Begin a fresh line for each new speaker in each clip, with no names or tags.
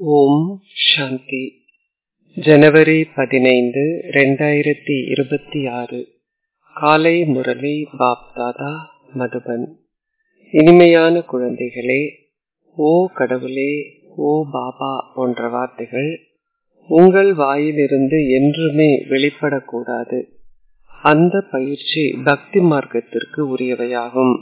ஓம் சாந்தி ஜனவரி பதினைந்து ரெண்டாயிரத்தி இருபத்தி ஆறு காலை முரளி பாப்தாதா மதுபன் இனிமையான குழந்தைகளே ஓ கடவுளே ஓ பாபா போன்ற வார்த்தைகள் உங்கள் வாயிலிருந்து என்றுமே வெளிப்படக்கூடாது அந்த பயிற்சி பக்தி மார்க்கத்திற்கு உரியவையாகும்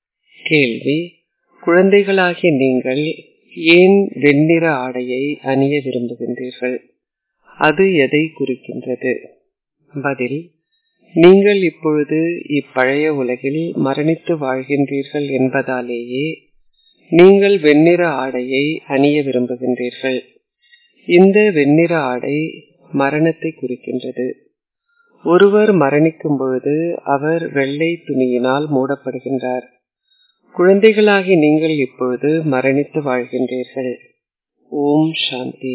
கேள்வி குழந்தைகளாகிய நீங்கள் ஏன் வெண்ணிற ஆடையை அணிய விரும்புகின்றீர்கள் அது எதை குறிக்கின்றது பதில் நீங்கள் இப்பொழுது இப்பழைய உலகில் மரணித்து வாழ்கின்றீர்கள் என்பதாலேயே நீங்கள் வெண்ணிற ஆடையை அணிய விரும்புகின்றீர்கள் இந்த வெண்ணிற ஆடை மரணத்தை குறிக்கின்றது ஒருவர் மரணிக்கும் பொழுது அவர் வெள்ளை துணியினால் மூடப்படுகின்றார் குழந்தைகளாகி நீங்கள் இப்பொழுது மரணித்து வாழ்கின்றீர்கள் ஓம் சாந்தி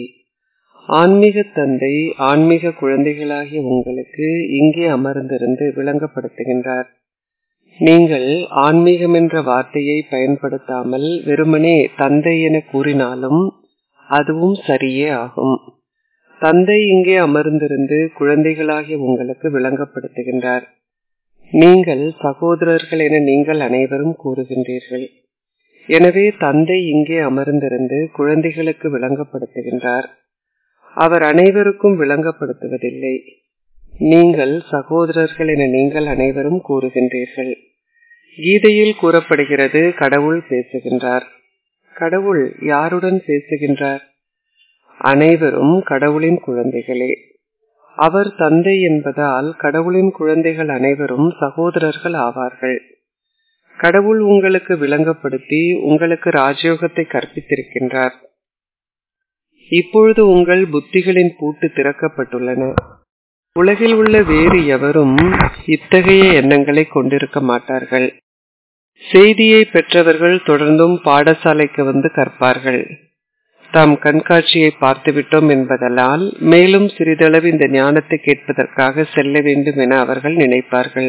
ஆன்மீக தந்தை ஆன்மீக குழந்தைகளாகிய உங்களுக்கு இங்கே அமர்ந்திருந்து விளங்கப்படுத்துகின்றார் நீங்கள் ஆன்மீகம் என்ற வார்த்தையை பயன்படுத்தாமல் வெறுமனே தந்தை என கூறினாலும் அதுவும் சரியே ஆகும் தந்தை இங்கே அமர்ந்திருந்து குழந்தைகளாகிய உங்களுக்கு விளங்கப்படுத்துகின்றார் நீங்கள் சகோதரர்கள் என நீங்கள் அனைவரும் கூறுகின்றீர்கள் எனவே தந்தை இங்கே அமர்ந்திருந்து குழந்தைகளுக்கு விளங்கப்படுத்துகின்றார் அவர் அனைவருக்கும் விளங்கப்படுத்துவதில்லை நீங்கள் சகோதரர்கள் என நீங்கள் அனைவரும் கூறுகின்றீர்கள் கீதையில் கூறப்படுகிறது கடவுள் பேசுகின்றார் கடவுள் யாருடன் பேசுகின்றார் அனைவரும் கடவுளின் குழந்தைகளே அவர் தந்தை என்பதால் கடவுளின் குழந்தைகள் அனைவரும் சகோதரர்கள் ஆவார்கள் கடவுள் உங்களுக்கு விளங்கப்படுத்தி உங்களுக்கு ராஜயோகத்தை கற்பித்திருக்கின்றார் இப்பொழுது உங்கள் புத்திகளின் பூட்டு திறக்கப்பட்டுள்ளன உலகில் உள்ள வேறு எவரும் இத்தகைய எண்ணங்களை கொண்டிருக்க மாட்டார்கள் செய்தியை பெற்றவர்கள் தொடர்ந்தும் பாடசாலைக்கு வந்து கற்பார்கள் தாம் கண்காட்சியை பார்த்துவிட்டோம் என்பதனால் மேலும் சிறிதளவு இந்த ஞானத்தை கேட்பதற்காக செல்ல வேண்டும் என அவர்கள் நினைப்பார்கள்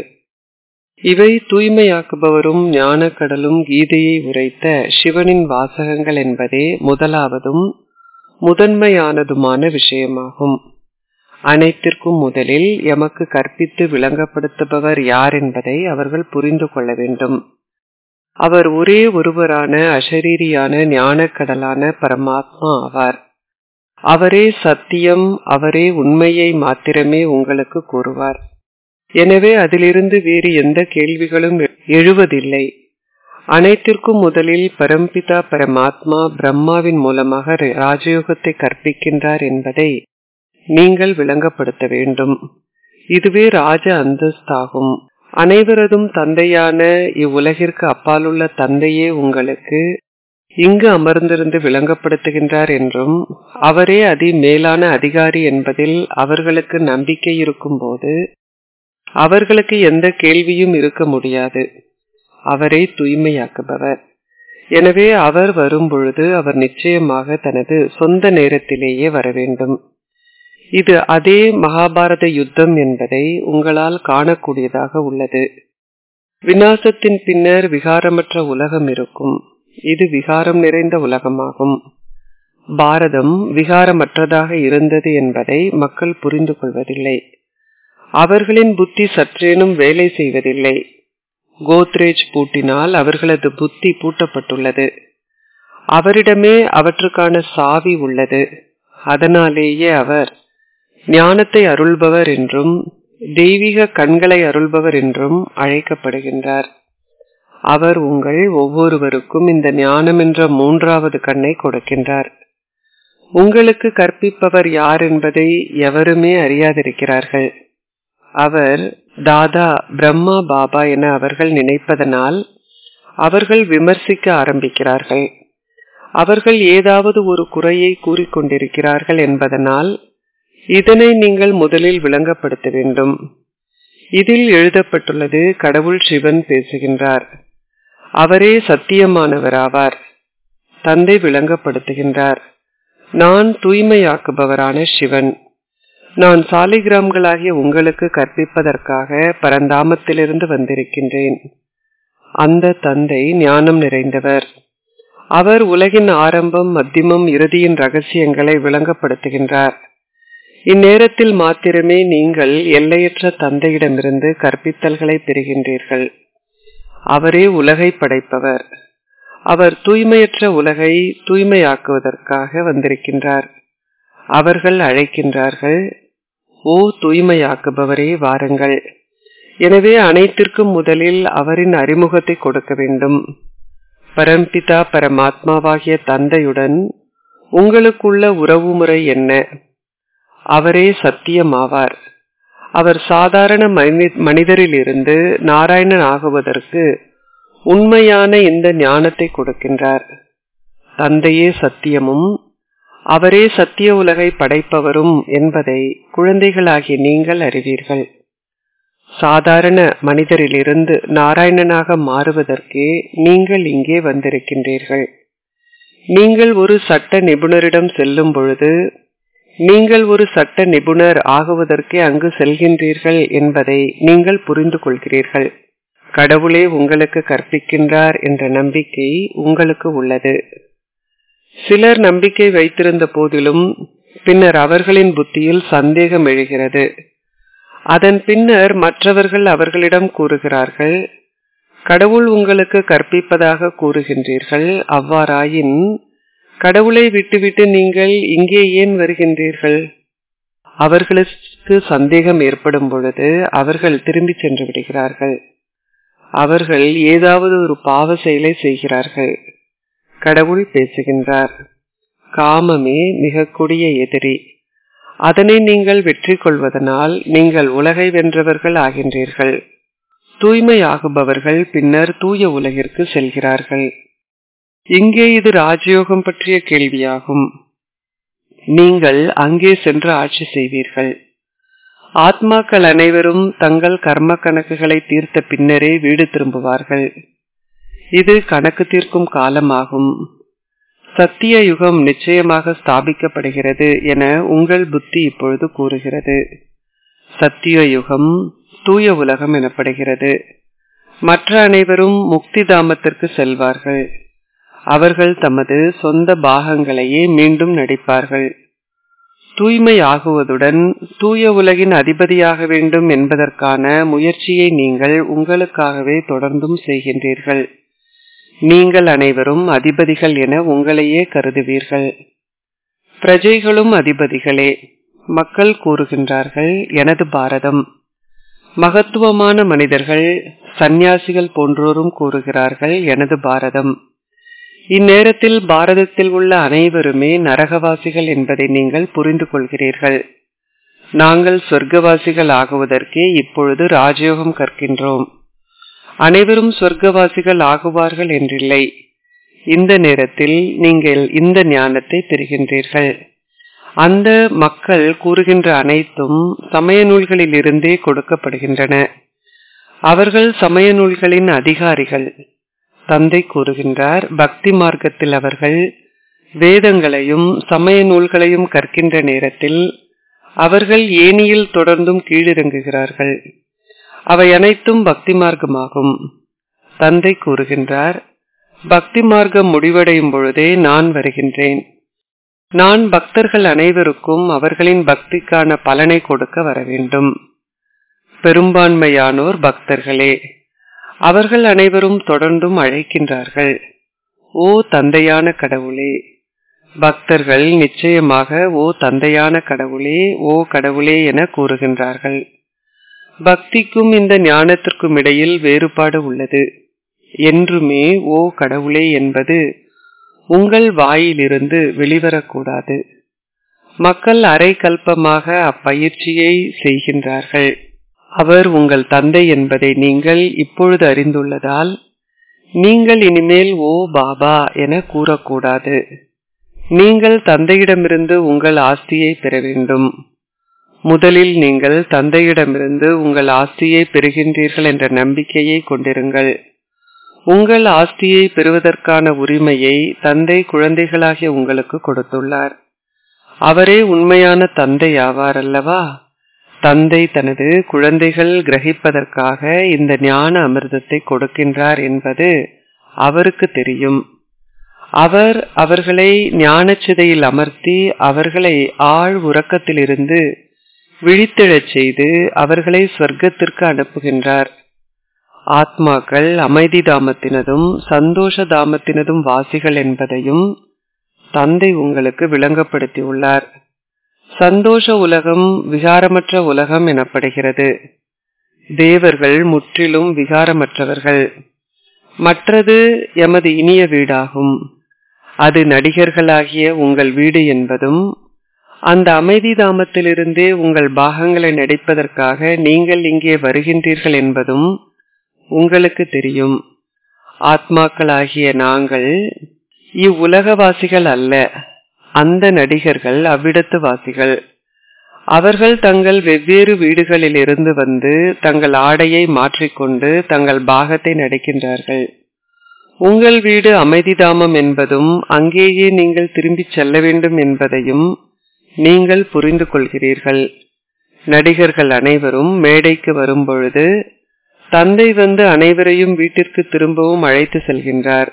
இவை தூய்மையாக்குபவரும் ஞான கடலும் கீதையை உரைத்த சிவனின் வாசகங்கள் என்பதே முதலாவதும் முதன்மையானதுமான விஷயமாகும் அனைத்திற்கும் முதலில் எமக்கு கற்பித்து விளங்கப்படுத்துபவர் யார் என்பதை அவர்கள் புரிந்து கொள்ள வேண்டும் அவர் ஒரே ஒருவரான அஷரீரியான ஞானக்கடலான பரமாத்மா ஆவார் அவரே சத்தியம் அவரே உண்மையை மாத்திரமே உங்களுக்கு கூறுவார் எனவே அதிலிருந்து வேறு எந்த கேள்விகளும் எழுவதில்லை அனைத்திற்கும் முதலில் பரம்பிதா பரமாத்மா பிரம்மாவின் மூலமாக ராஜயோகத்தை கற்பிக்கின்றார் என்பதை நீங்கள் விளங்கப்படுத்த வேண்டும் இதுவே ராஜ அந்தஸ்தாகும் அனைவரதும் தந்தையான இவ்வுலகிற்கு அப்பாலுள்ள தந்தையே உங்களுக்கு இங்கு அமர்ந்திருந்து விளங்கப்படுத்துகின்றார் என்றும் அவரே அதி மேலான அதிகாரி என்பதில் அவர்களுக்கு நம்பிக்கை இருக்கும் போது அவர்களுக்கு எந்த கேள்வியும் இருக்க முடியாது அவரை தூய்மையாக்குபவர் எனவே அவர் வரும்பொழுது அவர் நிச்சயமாக தனது சொந்த நேரத்திலேயே வர வேண்டும் இது அதே மகாபாரத யுத்தம் என்பதை உங்களால் காணக்கூடியதாக உள்ளது விநாசத்தின் பின்னர் விகாரமற்ற உலகம் இருக்கும் இது விகாரம் நிறைந்த உலகமாகும் பாரதம் விகாரமற்றதாக இருந்தது என்பதை மக்கள் புரிந்து கொள்வதில்லை அவர்களின் புத்தி சற்றேனும் வேலை செய்வதில்லை கோத்ரேஜ் பூட்டினால் அவர்களது புத்தி பூட்டப்பட்டுள்ளது அவரிடமே அவற்றுக்கான சாவி உள்ளது அதனாலேயே அவர் ஞானத்தை அருள்பவர் என்றும் தெய்வீக கண்களை அருள்பவர் என்றும் அழைக்கப்படுகின்றார் அவர் உங்கள் ஒவ்வொருவருக்கும் இந்த ஞானம் என்ற மூன்றாவது கண்ணை கொடுக்கின்றார் உங்களுக்கு கற்பிப்பவர் யார் என்பதை எவருமே அறியாதிருக்கிறார்கள் அவர் தாதா பிரம்மா பாபா என அவர்கள் நினைப்பதனால் அவர்கள் விமர்சிக்க ஆரம்பிக்கிறார்கள் அவர்கள் ஏதாவது ஒரு குறையை கூறிக்கொண்டிருக்கிறார்கள் என்பதனால் இதனை நீங்கள் முதலில் விளங்கப்படுத்த வேண்டும் இதில் எழுதப்பட்டுள்ளது கடவுள் சிவன் பேசுகின்றார் அவரே சத்தியமானவராவார் தந்தை விளங்கப்படுத்துகின்றார் நான் தூய்மையாக்குபவரான சிவன் நான் சாலிகிராம்களாகிய உங்களுக்கு கற்பிப்பதற்காக பரந்தாமத்திலிருந்து வந்திருக்கின்றேன் அந்த தந்தை ஞானம் நிறைந்தவர் அவர் உலகின் ஆரம்பம் மத்தியமம் இறுதியின் ரகசியங்களை விளங்கப்படுத்துகின்றார் இந்நேரத்தில் மாத்திரமே நீங்கள் எல்லையற்ற தந்தையிடமிருந்து கற்பித்தல்களை பெறுகின்றீர்கள் அவரே உலகை படைப்பவர் அவர் தூய்மையற்ற உலகை தூய்மையாக்குவதற்காக வந்திருக்கின்றார் அவர்கள் அழைக்கின்றார்கள் ஓ தூய்மையாக்குபவரே வாருங்கள் எனவே அனைத்திற்கும் முதலில் அவரின் அறிமுகத்தை கொடுக்க வேண்டும் பரம்பிதா பரமாத்மாவாகிய தந்தையுடன் உங்களுக்குள்ள உறவுமுறை என்ன அவரே சத்தியமாவார் அவர் சாதாரண மனிதரிலிருந்து நாராயணன் ஆகுவதற்கு உண்மையான இந்த ஞானத்தை கொடுக்கின்றார் தந்தையே சத்தியமும் அவரே சத்திய உலகை படைப்பவரும் என்பதை குழந்தைகளாகிய நீங்கள் அறிவீர்கள் சாதாரண மனிதரிலிருந்து நாராயணனாக மாறுவதற்கே நீங்கள் இங்கே வந்திருக்கின்றீர்கள் நீங்கள் ஒரு சட்ட நிபுணரிடம் செல்லும் பொழுது நீங்கள் ஒரு சட்ட நிபுணர் ஆகுவதற்கே அங்கு செல்கின்றீர்கள் என்பதை நீங்கள் புரிந்து கொள்கிறீர்கள் கடவுளே உங்களுக்கு கற்பிக்கின்றார் என்ற நம்பிக்கை உங்களுக்கு உள்ளது சிலர் நம்பிக்கை வைத்திருந்த போதிலும் பின்னர் அவர்களின் புத்தியில் சந்தேகம் எழுகிறது அதன் பின்னர் மற்றவர்கள் அவர்களிடம் கூறுகிறார்கள் கடவுள் உங்களுக்கு கற்பிப்பதாக கூறுகின்றீர்கள் அவ்வாறாயின் கடவுளை விட்டுவிட்டு நீங்கள் இங்கே ஏன் வருகின்றீர்கள் அவர்களுக்கு சந்தேகம் ஏற்படும் பொழுது அவர்கள் திரும்பி சென்று விடுகிறார்கள் அவர்கள் ஏதாவது ஒரு பாவ செயலை செய்கிறார்கள் கடவுள் பேசுகின்றார் காமமே மிக கொடிய எதிரி அதனை நீங்கள் வெற்றி கொள்வதனால் நீங்கள் உலகை வென்றவர்கள் ஆகின்றீர்கள் தூய்மையாகுபவர்கள் பின்னர் தூய உலகிற்கு செல்கிறார்கள் இங்கே இது ராஜயோகம் பற்றிய கேள்வியாகும் நீங்கள் அங்கே சென்று ஆட்சி செய்வீர்கள் ஆத்மாக்கள் அனைவரும் தங்கள் கர்ம கணக்குகளை தீர்த்த பின்னரே வீடு திரும்புவார்கள் இது கணக்கு தீர்க்கும் காலமாகும் சத்திய யுகம் நிச்சயமாக ஸ்தாபிக்கப்படுகிறது என உங்கள் புத்தி இப்பொழுது கூறுகிறது சத்திய யுகம் தூய உலகம் எனப்படுகிறது மற்ற அனைவரும் முக்தி தாமத்திற்கு செல்வார்கள் அவர்கள் தமது சொந்த பாகங்களையே மீண்டும் நடிப்பார்கள் தூய்மை ஆகுவதுடன் தூய உலகின் அதிபதியாக வேண்டும் என்பதற்கான முயற்சியை நீங்கள் உங்களுக்காகவே தொடர்ந்தும் செய்கின்றீர்கள் நீங்கள் அனைவரும் அதிபதிகள் என உங்களையே கருதுவீர்கள் பிரஜைகளும் அதிபதிகளே மக்கள் கூறுகின்றார்கள் எனது பாரதம் மகத்துவமான மனிதர்கள் சந்நியாசிகள் போன்றோரும் கூறுகிறார்கள் எனது பாரதம் இந்நேரத்தில் பாரதத்தில் உள்ள அனைவருமே நரகவாசிகள் என்பதை நீங்கள் புரிந்து கொள்கிறீர்கள் நாங்கள் சொர்க்கவாசிகள் ஆகுவதற்கே இப்பொழுது ராஜயோகம் கற்கின்றோம் அனைவரும் சொர்க்கவாசிகள் ஆகுவார்கள் என்றில்லை இந்த நேரத்தில் நீங்கள் இந்த ஞானத்தை பெறுகின்றீர்கள் அந்த மக்கள் கூறுகின்ற அனைத்தும் சமய நூல்களில் இருந்தே கொடுக்கப்படுகின்றன அவர்கள் சமய நூல்களின் அதிகாரிகள் தந்தை கூறுகின்றார் பக்தி மார்க்கத்தில் அவர்கள் வேதங்களையும் சமய நூல்களையும் கற்கின்ற நேரத்தில் அவர்கள் ஏனியில் தொடர்ந்தும் கீழிறங்குகிறார்கள் அவை அனைத்தும் பக்தி மார்க்கமாகும் தந்தை கூறுகின்றார் பக்தி மார்க்கம் முடிவடையும் பொழுதே நான் வருகின்றேன் நான் பக்தர்கள் அனைவருக்கும் அவர்களின் பக்திக்கான பலனை கொடுக்க வர வேண்டும் பெரும்பான்மையானோர் பக்தர்களே அவர்கள் அனைவரும் தொடர்ந்தும் அழைக்கின்றார்கள் ஓ தந்தையான கடவுளே பக்தர்கள் நிச்சயமாக ஓ தந்தையான கடவுளே ஓ கடவுளே என கூறுகின்றார்கள் பக்திக்கும் இந்த ஞானத்திற்கும் இடையில் வேறுபாடு உள்ளது என்றுமே ஓ கடவுளே என்பது உங்கள் வாயிலிருந்து வெளிவரக்கூடாது மக்கள் அரை கல்பமாக அப்பயிற்சியை செய்கின்றார்கள் அவர் உங்கள் தந்தை என்பதை நீங்கள் இப்பொழுது அறிந்துள்ளதால் நீங்கள் இனிமேல் ஓ பாபா என கூறக்கூடாது நீங்கள் தந்தையிடமிருந்து உங்கள் ஆஸ்தியை பெற வேண்டும் முதலில் நீங்கள் தந்தையிடமிருந்து உங்கள் ஆஸ்தியை பெறுகின்றீர்கள் என்ற நம்பிக்கையை கொண்டிருங்கள் உங்கள் ஆஸ்தியை பெறுவதற்கான உரிமையை தந்தை குழந்தைகளாகிய உங்களுக்கு கொடுத்துள்ளார் அவரே உண்மையான தந்தை ஆவார் அல்லவா தந்தை தனது குழந்தைகள் கிரகிப்பதற்காக இந்த ஞான அமிர்தத்தை கொடுக்கின்றார் என்பது அவருக்கு தெரியும் அவர் அவர்களை ஞானச்சிதையில் அமர்த்தி அவர்களை ஆழ் உறக்கத்திலிருந்து விழித்தெழச் செய்து அவர்களை சொர்க்கத்திற்கு அனுப்புகின்றார் ஆத்மாக்கள் அமைதி தாமத்தினதும் சந்தோஷ தாமத்தினதும் வாசிகள் என்பதையும் தந்தை உங்களுக்கு விளங்கப்படுத்தியுள்ளார் சந்தோஷ உலகம் விகாரமற்ற உலகம் எனப்படுகிறது தேவர்கள் முற்றிலும் விகாரமற்றவர்கள் மற்றது எமது இனிய வீடாகும் அது நடிகர்களாகிய உங்கள் வீடு என்பதும் அந்த அமைதி தாமத்திலிருந்தே உங்கள் பாகங்களை நடிப்பதற்காக நீங்கள் இங்கே வருகின்றீர்கள் என்பதும் உங்களுக்கு தெரியும் ஆத்மாக்களாகிய நாங்கள் இவ்வுலகவாசிகள் அல்ல அந்த நடிகர்கள் அவ்விடத்து வாசிகள் அவர்கள் தங்கள் வெவ்வேறு வீடுகளில் இருந்து வந்து தங்கள் ஆடையை மாற்றிக்கொண்டு தங்கள் பாகத்தை நடிக்கின்றார்கள் உங்கள் வீடு அமைதிதாமம் என்பதும் அங்கேயே நீங்கள் திரும்பிச் செல்ல வேண்டும் என்பதையும் நீங்கள் புரிந்து கொள்கிறீர்கள் நடிகர்கள் அனைவரும் மேடைக்கு வரும்பொழுது தந்தை வந்து அனைவரையும் வீட்டிற்கு திரும்பவும் அழைத்து செல்கின்றார்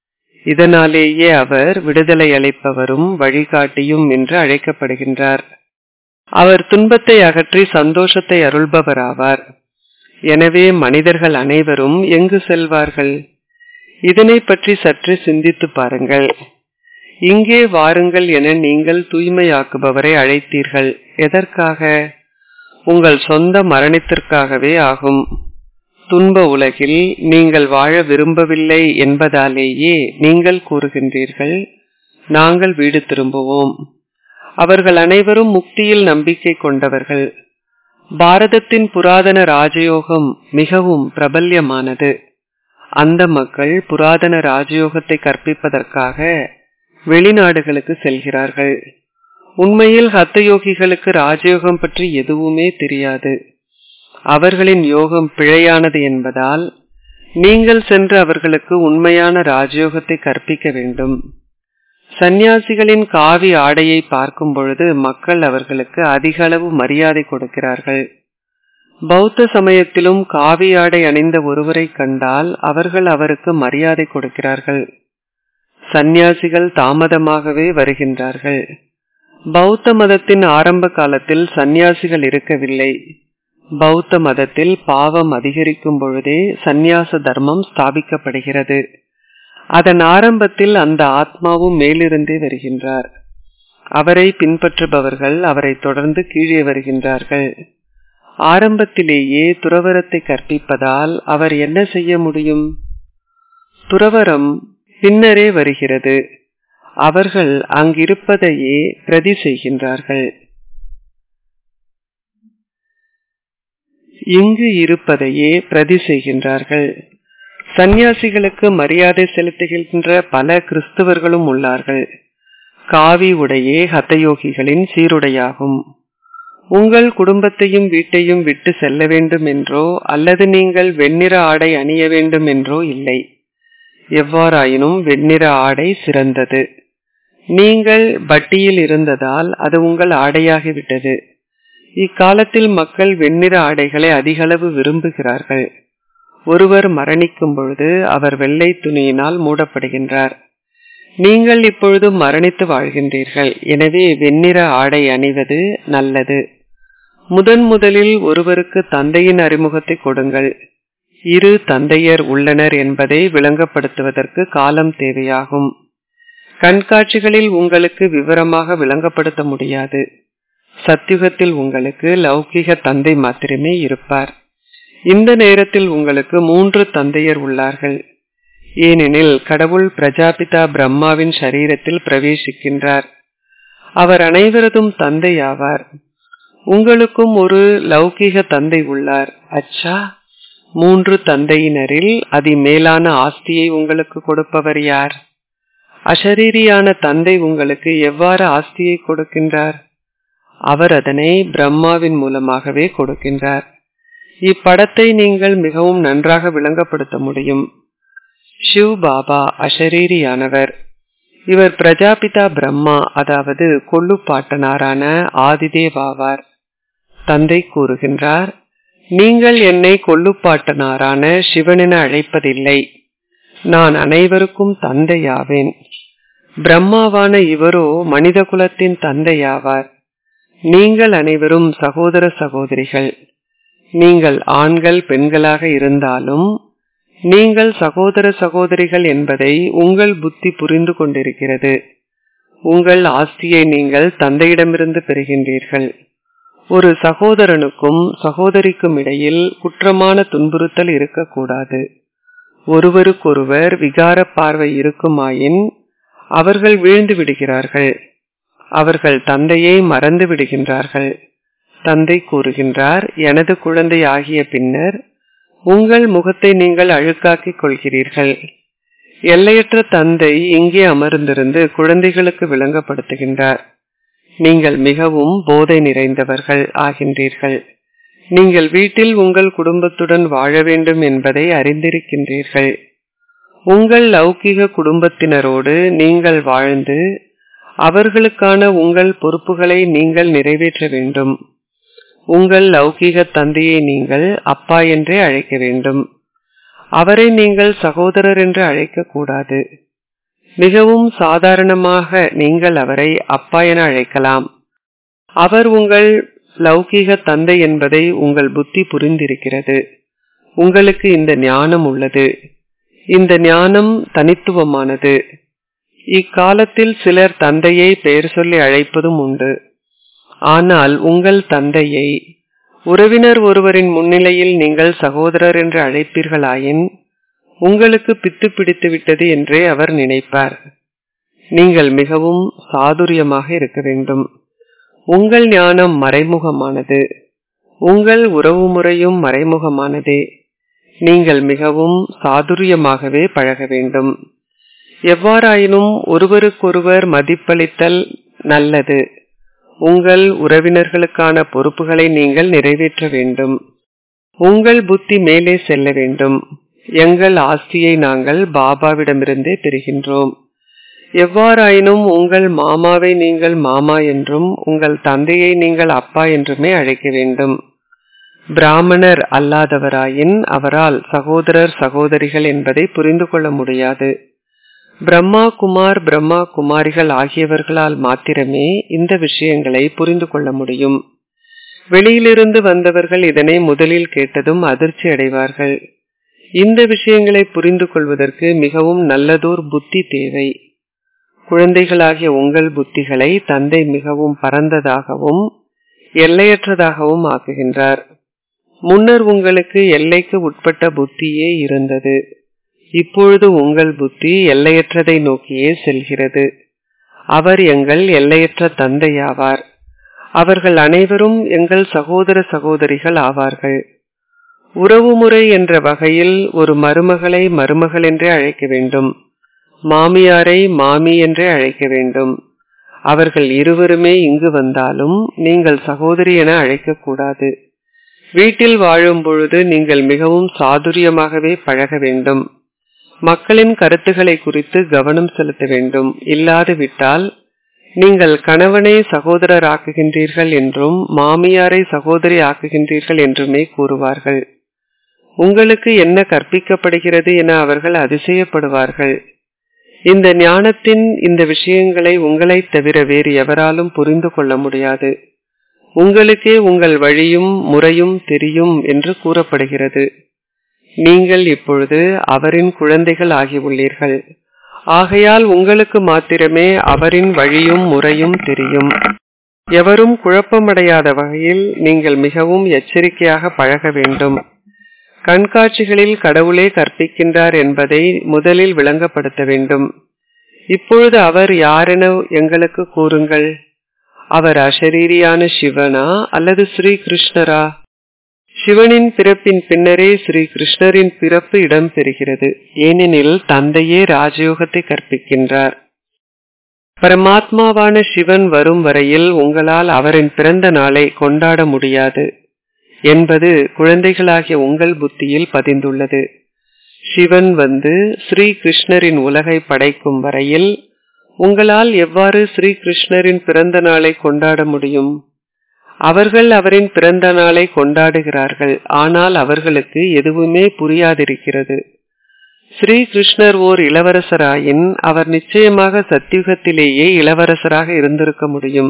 இதனாலேயே அவர் விடுதலை அளிப்பவரும் வழிகாட்டியும் என்று அழைக்கப்படுகின்றார் அவர் துன்பத்தை அகற்றி சந்தோஷத்தை அருள்பவராவார் எனவே மனிதர்கள் அனைவரும் எங்கு செல்வார்கள் இதனை பற்றி சற்று சிந்தித்து பாருங்கள் இங்கே வாருங்கள் என நீங்கள் தூய்மையாக்குபவரை அழைத்தீர்கள் எதற்காக உங்கள் சொந்த மரணத்திற்காகவே ஆகும் துன்ப உலகில் நீங்கள் வாழ விரும்பவில்லை என்பதாலேயே நீங்கள் கூறுகின்றீர்கள் நாங்கள் வீடு திரும்புவோம் அவர்கள் அனைவரும் முக்தியில் நம்பிக்கை கொண்டவர்கள் பாரதத்தின் புராதன ராஜயோகம் மிகவும் பிரபல்யமானது அந்த மக்கள் புராதன ராஜயோகத்தை கற்பிப்பதற்காக வெளிநாடுகளுக்கு செல்கிறார்கள் உண்மையில் ஹத்தயோகிகளுக்கு ராஜயோகம் பற்றி எதுவுமே தெரியாது அவர்களின் யோகம் பிழையானது என்பதால் நீங்கள் சென்று அவர்களுக்கு உண்மையான ராஜயோகத்தை கற்பிக்க வேண்டும் சந்நியாசிகளின் காவி ஆடையை பார்க்கும் பொழுது மக்கள் அவர்களுக்கு அதிக அளவு மரியாதை கொடுக்கிறார்கள் பௌத்த சமயத்திலும் காவி ஆடை அணிந்த ஒருவரை கண்டால் அவர்கள் அவருக்கு மரியாதை கொடுக்கிறார்கள் சந்நியாசிகள் தாமதமாகவே வருகின்றார்கள் பௌத்த மதத்தின் ஆரம்ப காலத்தில் சந்நியாசிகள் இருக்கவில்லை பௌத்த மதத்தில் பாவம் அதிகரிக்கும் பொழுதே சந்நியாச தர்மம் ஸ்தாபிக்கப்படுகிறது அதன் ஆரம்பத்தில் அந்த ஆத்மாவும் மேலிருந்தே வருகின்றார் அவரை பின்பற்றுபவர்கள் அவரை தொடர்ந்து கீழே வருகின்றார்கள் ஆரம்பத்திலேயே துறவரத்தை கற்பிப்பதால் அவர் என்ன செய்ய முடியும் துறவரம் பின்னரே வருகிறது அவர்கள் அங்கிருப்பதையே பிரதி செய்கின்றார்கள் இங்கு இருப்பதையே பிரதி செய்கின்றார்கள் சந்நியாசிகளுக்கு மரியாதை செலுத்துகின்ற பல கிறிஸ்தவர்களும் உள்ளார்கள் காவி உடையே ஹத்தயோகிகளின் சீருடையாகும் உங்கள் குடும்பத்தையும் வீட்டையும் விட்டு செல்ல வேண்டும் என்றோ அல்லது நீங்கள் வெண்ணிற ஆடை அணிய வேண்டும் என்றோ இல்லை எவ்வாறாயினும் வெண்ணிற ஆடை சிறந்தது நீங்கள் வட்டியில் இருந்ததால் அது உங்கள் ஆடையாகிவிட்டது இக்காலத்தில் மக்கள் வெண்ணிற ஆடைகளை அதிகளவு விரும்புகிறார்கள் ஒருவர் மரணிக்கும் பொழுது அவர் வெள்ளை துணியினால் மூடப்படுகின்றார் நீங்கள் இப்பொழுது மரணித்து வாழ்கின்றீர்கள் எனவே வெண்ணிற ஆடை அணிவது நல்லது முதன் முதலில் ஒருவருக்கு தந்தையின் அறிமுகத்தை கொடுங்கள் இரு தந்தையர் உள்ளனர் என்பதை விளங்கப்படுத்துவதற்கு காலம் தேவையாகும் கண்காட்சிகளில் உங்களுக்கு விவரமாக விளங்கப்படுத்த முடியாது சத்தியுகத்தில் உங்களுக்கு லௌகிக தந்தை மாத்திரமே இருப்பார் இந்த நேரத்தில் உங்களுக்கு மூன்று தந்தையர் உள்ளார்கள் ஏனெனில் கடவுள் பிரஜாபிதா பிரம்மாவின் சரீரத்தில் பிரவேசிக்கின்றார் அவர் அனைவரதும் தந்தை ஆவார் உங்களுக்கும் ஒரு லௌகிக தந்தை உள்ளார் அச்சா மூன்று தந்தையினரில் அதி மேலான ஆஸ்தியை உங்களுக்கு கொடுப்பவர் யார் அஷரீரியான தந்தை உங்களுக்கு எவ்வாறு ஆஸ்தியை கொடுக்கின்றார் அவர் அதனை பிரம்மாவின் மூலமாகவே கொடுக்கின்றார் இப்படத்தை நீங்கள் மிகவும் நன்றாக விளங்கப்படுத்த முடியும் ஷிவ் பாபா அஷரீரியானவர் இவர் பிரஜாபிதா பிரம்மா அதாவது கொள்ளுப்பாட்டனாரான ஆதிதேவாவார் தந்தை கூறுகின்றார் நீங்கள் என்னை கொள்ளுப்பாட்டனாரான சிவனென அழைப்பதில்லை நான் அனைவருக்கும் தந்தையாவேன் பிரம்மாவான இவரோ மனித குலத்தின் தந்தையாவார் நீங்கள் அனைவரும் சகோதர சகோதரிகள் நீங்கள் ஆண்கள் பெண்களாக இருந்தாலும் நீங்கள் சகோதர சகோதரிகள் என்பதை உங்கள் புத்தி புரிந்து கொண்டிருக்கிறது உங்கள் ஆஸ்தியை நீங்கள் தந்தையிடமிருந்து பெறுகின்றீர்கள் ஒரு சகோதரனுக்கும் சகோதரிக்கும் இடையில் குற்றமான துன்புறுத்தல் இருக்கக்கூடாது ஒருவருக்கொருவர் விகார பார்வை இருக்குமாயின் அவர்கள் வீழ்ந்து விடுகிறார்கள் அவர்கள் தந்தையை மறந்து விடுகின்றார்கள் தந்தை கூறுகின்றார் எனது குழந்தை ஆகிய பின்னர் உங்கள் முகத்தை நீங்கள் அழுக்காக்கிக் கொள்கிறீர்கள் எல்லையற்ற தந்தை இங்கே அமர்ந்திருந்து குழந்தைகளுக்கு விளங்கப்படுத்துகின்றார் நீங்கள் மிகவும் போதை நிறைந்தவர்கள் ஆகின்றீர்கள் நீங்கள் வீட்டில் உங்கள் குடும்பத்துடன் வாழ வேண்டும் என்பதை அறிந்திருக்கின்றீர்கள் உங்கள் லௌகிக குடும்பத்தினரோடு நீங்கள் வாழ்ந்து அவர்களுக்கான உங்கள் பொறுப்புகளை நீங்கள் நிறைவேற்ற வேண்டும் உங்கள் லௌகிக தந்தையை நீங்கள் அப்பா என்றே அழைக்க வேண்டும் அவரை நீங்கள் சகோதரர் என்று அழைக்க கூடாது மிகவும் சாதாரணமாக நீங்கள் அவரை அப்பா என அழைக்கலாம் அவர் உங்கள் லௌகீக தந்தை என்பதை உங்கள் புத்தி புரிந்திருக்கிறது உங்களுக்கு இந்த ஞானம் உள்ளது இந்த ஞானம் தனித்துவமானது இக்காலத்தில் சிலர் தந்தையை பெயர் சொல்லி அழைப்பதும் உண்டு ஆனால் உங்கள் தந்தையை உறவினர் ஒருவரின் முன்னிலையில் நீங்கள் சகோதரர் என்று அழைப்பீர்களாயின் உங்களுக்கு பித்து பிடித்து விட்டது என்றே அவர் நினைப்பார் நீங்கள் மிகவும் சாதுரியமாக இருக்க வேண்டும் உங்கள் ஞானம் மறைமுகமானது உங்கள் உறவு முறையும் மறைமுகமானதே நீங்கள் மிகவும் சாதுரியமாகவே பழக வேண்டும் எவ்வாறாயினும் ஒருவருக்கொருவர் மதிப்பளித்தல் நல்லது உங்கள் உறவினர்களுக்கான பொறுப்புகளை நீங்கள் நிறைவேற்ற வேண்டும் உங்கள் புத்தி மேலே செல்ல வேண்டும் எங்கள் ஆஸ்தியை நாங்கள் பாபாவிடமிருந்தே பெறுகின்றோம் எவ்வாறாயினும் உங்கள் மாமாவை நீங்கள் மாமா என்றும் உங்கள் தந்தையை நீங்கள் அப்பா என்றுமே அழைக்க வேண்டும் பிராமணர் அல்லாதவராயின் அவரால் சகோதரர் சகோதரிகள் என்பதை புரிந்து கொள்ள முடியாது பிரம்மா குமார் பிரம்மா குமாரிகள் ஆகியவர்களால் மாத்திரமே இந்த விஷயங்களை புரிந்து கொள்ள முடியும் வெளியிலிருந்து வந்தவர்கள் இதனை முதலில் கேட்டதும் அதிர்ச்சி அடைவார்கள் இந்த விஷயங்களை புரிந்து கொள்வதற்கு மிகவும் நல்லதோர் புத்தி தேவை குழந்தைகளாகிய உங்கள் புத்திகளை தந்தை மிகவும் பரந்ததாகவும் எல்லையற்றதாகவும் ஆக்குகின்றார் முன்னர் உங்களுக்கு எல்லைக்கு உட்பட்ட புத்தியே இருந்தது இப்பொழுது உங்கள் புத்தி எல்லையற்றதை நோக்கியே செல்கிறது அவர் எங்கள் எல்லையற்ற தந்தையாவார் அவர்கள் அனைவரும் எங்கள் சகோதர சகோதரிகள் ஆவார்கள் உறவுமுறை என்ற வகையில் ஒரு மருமகளை மருமகள் என்றே அழைக்க வேண்டும் மாமியாரை மாமி என்றே அழைக்க வேண்டும் அவர்கள் இருவருமே இங்கு வந்தாலும் நீங்கள் சகோதரி என அழைக்கக்கூடாது வீட்டில் வாழும் பொழுது நீங்கள் மிகவும் சாதுரியமாகவே பழக வேண்டும் மக்களின் கருத்துக்களை குறித்து கவனம் செலுத்த வேண்டும் இல்லாது விட்டால் நீங்கள் கணவனை சகோதரர் ஆக்குகின்றீர்கள் என்றும் மாமியாரை சகோதரி ஆக்குகின்றீர்கள் என்றுமே கூறுவார்கள் உங்களுக்கு என்ன கற்பிக்கப்படுகிறது என அவர்கள் அதிசயப்படுவார்கள் இந்த ஞானத்தின் இந்த விஷயங்களை உங்களை தவிர வேறு எவராலும் புரிந்து கொள்ள முடியாது உங்களுக்கே உங்கள் வழியும் முறையும் தெரியும் என்று கூறப்படுகிறது நீங்கள் இப்பொழுது அவரின் குழந்தைகள் ஆகியுள்ளீர்கள் ஆகையால் உங்களுக்கு மாத்திரமே அவரின் வழியும் முறையும் தெரியும் எவரும் குழப்பமடையாத வகையில் நீங்கள் மிகவும் எச்சரிக்கையாக பழக வேண்டும் கண்காட்சிகளில் கடவுளே கற்பிக்கின்றார் என்பதை முதலில் விளங்கப்படுத்த வேண்டும் இப்பொழுது அவர் யாரென எங்களுக்கு கூறுங்கள் அவர் அஷரீரியான சிவனா அல்லது ஸ்ரீ கிருஷ்ணரா சிவனின் பிறப்பின் பின்னரே ஸ்ரீ கிருஷ்ணரின் பிறப்பு இடம்பெறுகிறது ஏனெனில் தந்தையே ராஜயோகத்தை கற்பிக்கின்றார் பரமாத்மாவான சிவன் வரும் வரையில் உங்களால் அவரின் பிறந்த நாளை கொண்டாட முடியாது என்பது குழந்தைகளாகிய உங்கள் புத்தியில் பதிந்துள்ளது சிவன் வந்து ஸ்ரீ கிருஷ்ணரின் உலகை படைக்கும் வரையில் உங்களால் எவ்வாறு ஸ்ரீ கிருஷ்ணரின் பிறந்த நாளை கொண்டாட முடியும் அவர்கள் அவரின் பிறந்த நாளை கொண்டாடுகிறார்கள் ஆனால் அவர்களுக்கு எதுவுமே புரியாதிருக்கிறது ஸ்ரீ கிருஷ்ணர் ஓர் இளவரசராயின் அவர் நிச்சயமாக சத்தியுகத்திலேயே இளவரசராக இருந்திருக்க முடியும்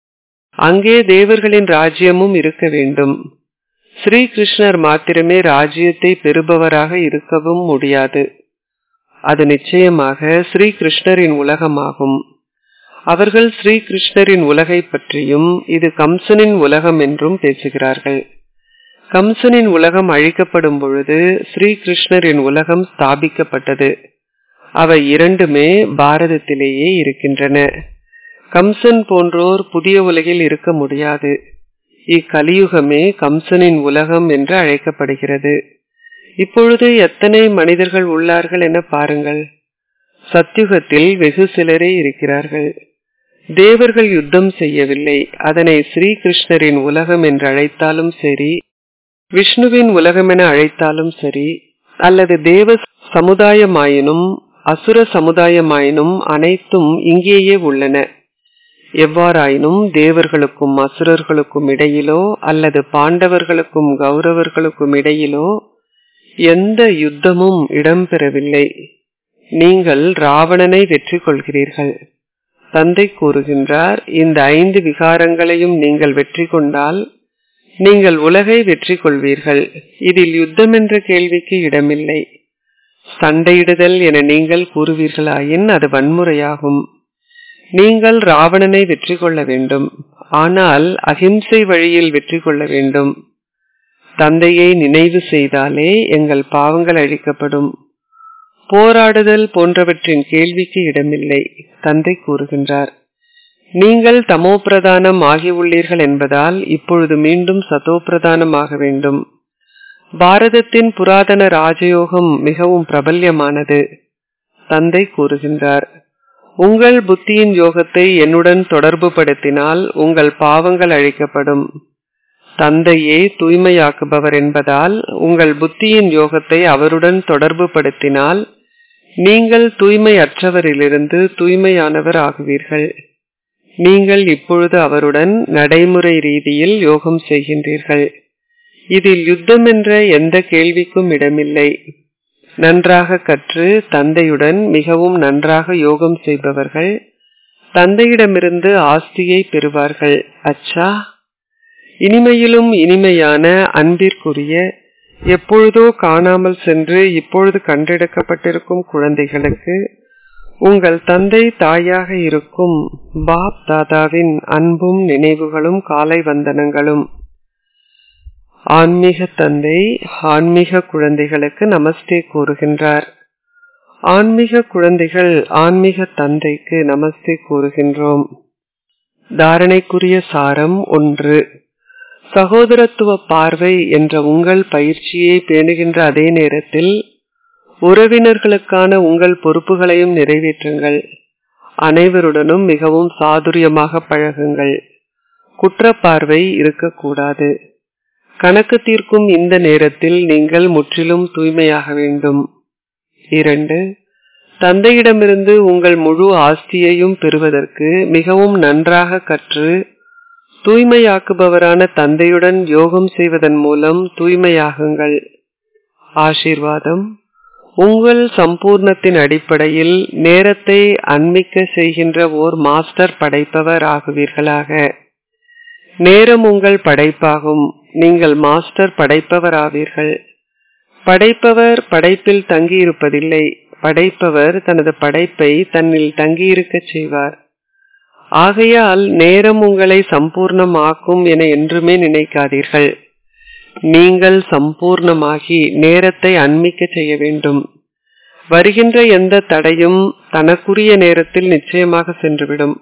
அங்கே தேவர்களின் ராஜ்யமும் இருக்க வேண்டும் ஸ்ரீ கிருஷ்ணர் மாத்திரமே ராஜ்யத்தை பெறுபவராக இருக்கவும் முடியாது அது நிச்சயமாக ஸ்ரீ கிருஷ்ணரின் உலகமாகும் அவர்கள் ஸ்ரீ கிருஷ்ணரின் உலகை பற்றியும் இது கம்சனின் உலகம் என்றும் பேசுகிறார்கள் கம்சனின் உலகம் அழிக்கப்படும் பொழுது ஸ்ரீ கிருஷ்ணரின் உலகம் ஸ்தாபிக்கப்பட்டது அவை இரண்டுமே பாரதத்திலேயே இருக்கின்றன கம்சன் போன்றோர் புதிய உலகில் இருக்க முடியாது இக்கலியுகமே கம்சனின் உலகம் என்று அழைக்கப்படுகிறது இப்பொழுது எத்தனை மனிதர்கள் உள்ளார்கள் என பாருங்கள் சத்யுகத்தில் வெகு சிலரே இருக்கிறார்கள் தேவர்கள் யுத்தம் செய்யவில்லை அதனை ஸ்ரீகிருஷ்ணரின் உலகம் என்று அழைத்தாலும் சரி விஷ்ணுவின் உலகம் என அழைத்தாலும் சரி அல்லது தேவ சமுதாயமாயினும் அசுர சமுதாயமாயினும் அனைத்தும் இங்கேயே உள்ளன எவ்வாறாயினும் தேவர்களுக்கும் அசுரர்களுக்கும் இடையிலோ அல்லது பாண்டவர்களுக்கும் கௌரவர்களுக்கும் இடையிலோ எந்த யுத்தமும் இடம்பெறவில்லை நீங்கள் ராவணனை வெற்றி கொள்கிறீர்கள் தந்தை கூறுகின்றார் இந்த ஐந்து விகாரங்களையும் நீங்கள் வெற்றி கொண்டால் நீங்கள் உலகை வெற்றி கொள்வீர்கள் இதில் யுத்தம் என்ற கேள்விக்கு இடமில்லை சண்டையிடுதல் என நீங்கள் கூறுவீர்களாயின் அது வன்முறையாகும் நீங்கள் ராவணனை வெற்றி கொள்ள வேண்டும் ஆனால் அகிம்சை வழியில் வெற்றி கொள்ள வேண்டும் தந்தையை நினைவு செய்தாலே எங்கள் பாவங்கள் அழிக்கப்படும் போராடுதல் போன்றவற்றின் கேள்விக்கு இடமில்லை தந்தை கூறுகின்றார் நீங்கள் தமோ பிரதானம் ஆகியுள்ளீர்கள் என்பதால் இப்பொழுது மீண்டும் சதோ பிரதானம் ஆக வேண்டும் பாரதத்தின் புராதன ராஜயோகம் மிகவும் பிரபல்யமானது தந்தை கூறுகின்றார் உங்கள் புத்தியின் யோகத்தை என்னுடன் தொடர்பு படுத்தினால் உங்கள் பாவங்கள் அழிக்கப்படும் தந்தையே தூய்மையாக்குபவர் என்பதால் உங்கள் புத்தியின் யோகத்தை அவருடன் தொடர்பு படுத்தினால் நீங்கள் தூய்மை அற்றவரிலிருந்து தூய்மையானவர் ஆகுவீர்கள் நீங்கள் இப்பொழுது அவருடன் நடைமுறை ரீதியில் யோகம் செய்கின்றீர்கள் இதில் யுத்தம் என்ற எந்த கேள்விக்கும் இடமில்லை நன்றாக கற்று தந்தையுடன் மிகவும் நன்றாக யோகம் செய்பவர்கள் தந்தையிடமிருந்து ஆஸ்தியை பெறுவார்கள் அச்சா இனிமையிலும் இனிமையான அன்பிற்குரிய எப்பொழுதோ காணாமல் சென்று இப்பொழுது கண்டெடுக்கப்பட்டிருக்கும் குழந்தைகளுக்கு உங்கள் தந்தை தாயாக இருக்கும் பாப் தாதாவின் அன்பும் நினைவுகளும் காலை வந்தனங்களும் ஆன்மீக தந்தை ஆன்மீக குழந்தைகளுக்கு நமஸ்தே கூறுகின்றார் ஆன்மீக குழந்தைகள் ஆன்மீக தந்தைக்கு நமஸ்தே கூறுகின்றோம் தாரணைக்குரிய சாரம் ஒன்று சகோதரத்துவ பார்வை என்ற உங்கள் பயிற்சியை பேணுகின்ற அதே நேரத்தில் உறவினர்களுக்கான உங்கள் பொறுப்புகளையும் நிறைவேற்றுங்கள் அனைவருடனும் மிகவும் சாதுரியமாக பழகுங்கள் குற்றப்பார்வை இருக்கக்கூடாது கணக்கு தீர்க்கும் இந்த நேரத்தில் நீங்கள் முற்றிலும் தூய்மையாக வேண்டும் இரண்டு தந்தையிடமிருந்து உங்கள் முழு ஆஸ்தியையும் பெறுவதற்கு மிகவும் நன்றாக கற்று தூய்மையாக்குபவரான தந்தையுடன் யோகம் செய்வதன் மூலம் தூய்மையாகுங்கள் ஆசீர்வாதம் உங்கள் சம்பூர்ணத்தின் அடிப்படையில் நேரத்தை அண்மிக்க செய்கின்ற ஓர் மாஸ்டர் படைப்பவர் ஆகுவீர்களாக நேரம் உங்கள் படைப்பாகும் நீங்கள் மாஸ்டர் படைப்பவர் ஆவீர்கள் படைப்பவர் படைப்பில் தங்கியிருப்பதில்லை படைப்பவர் தனது படைப்பை தன்னில் தங்கியிருக்கச் செய்வார் ஆகையால் நேரம் உங்களை சம்பூர்ணமாக்கும் என என்றுமே நினைக்காதீர்கள் நீங்கள் சம்பூர்ணமாகி நேரத்தை அண்மிக்க செய்ய வேண்டும் வருகின்ற எந்த தடையும் தனக்குரிய நேரத்தில் நிச்சயமாக சென்றுவிடும்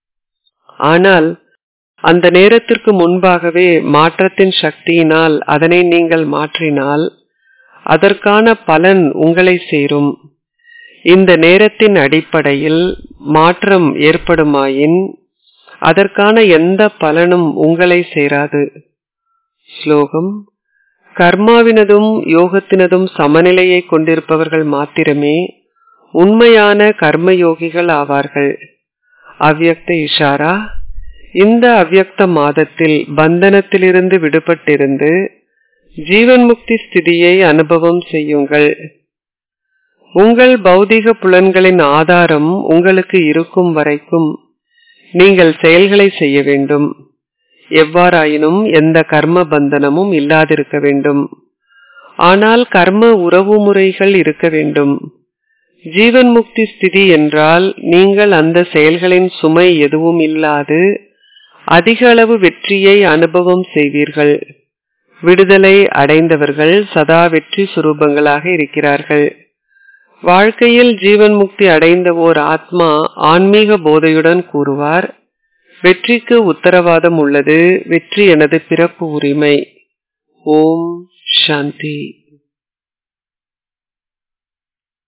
ஆனால் அந்த நேரத்திற்கு முன்பாகவே மாற்றத்தின் சக்தியினால் அதனை நீங்கள் மாற்றினால் அதற்கான பலன் உங்களை சேரும் இந்த நேரத்தின் அடிப்படையில் மாற்றம் ஏற்படுமாயின் அதற்கான எந்த பலனும் உங்களை சேராது ஸ்லோகம் கர்மாவினதும் யோகத்தினதும் சமநிலையை கொண்டிருப்பவர்கள் மாத்திரமே உண்மையான கர்மயோகிகள் ஆவார்கள் அவ்யக்த இஷாரா இந்த அவ்யக்த மாதத்தில் பந்தனத்திலிருந்து விடுபட்டிருந்து ஜீவன் முக்தி ஸ்திதியை அனுபவம் செய்யுங்கள் உங்கள் பௌதிக புலன்களின் ஆதாரம் உங்களுக்கு இருக்கும் வரைக்கும் நீங்கள் செயல்களை செய்ய வேண்டும் எவ்வாறாயினும் எந்த கர்ம பந்தனமும் இல்லாதிருக்க வேண்டும் ஆனால் கர்ம உறவு முறைகள் இருக்க வேண்டும் ஜீவன் முக்தி ஸ்திதி என்றால் நீங்கள் அந்த செயல்களின் சுமை எதுவும் இல்லாது அதிக அளவு வெற்றியை அனுபவம் செய்வீர்கள் விடுதலை அடைந்தவர்கள் சதா வெற்றி சுரூபங்களாக இருக்கிறார்கள் வாழ்க்கையில் ஜீவன் முக்தி அடைந்த ஓர் ஆத்மா ஆன்மீக போதையுடன் கூறுவார் வெற்றிக்கு உத்தரவாதம் உள்ளது வெற்றி எனது பிறப்பு உரிமை ஓம் சாந்தி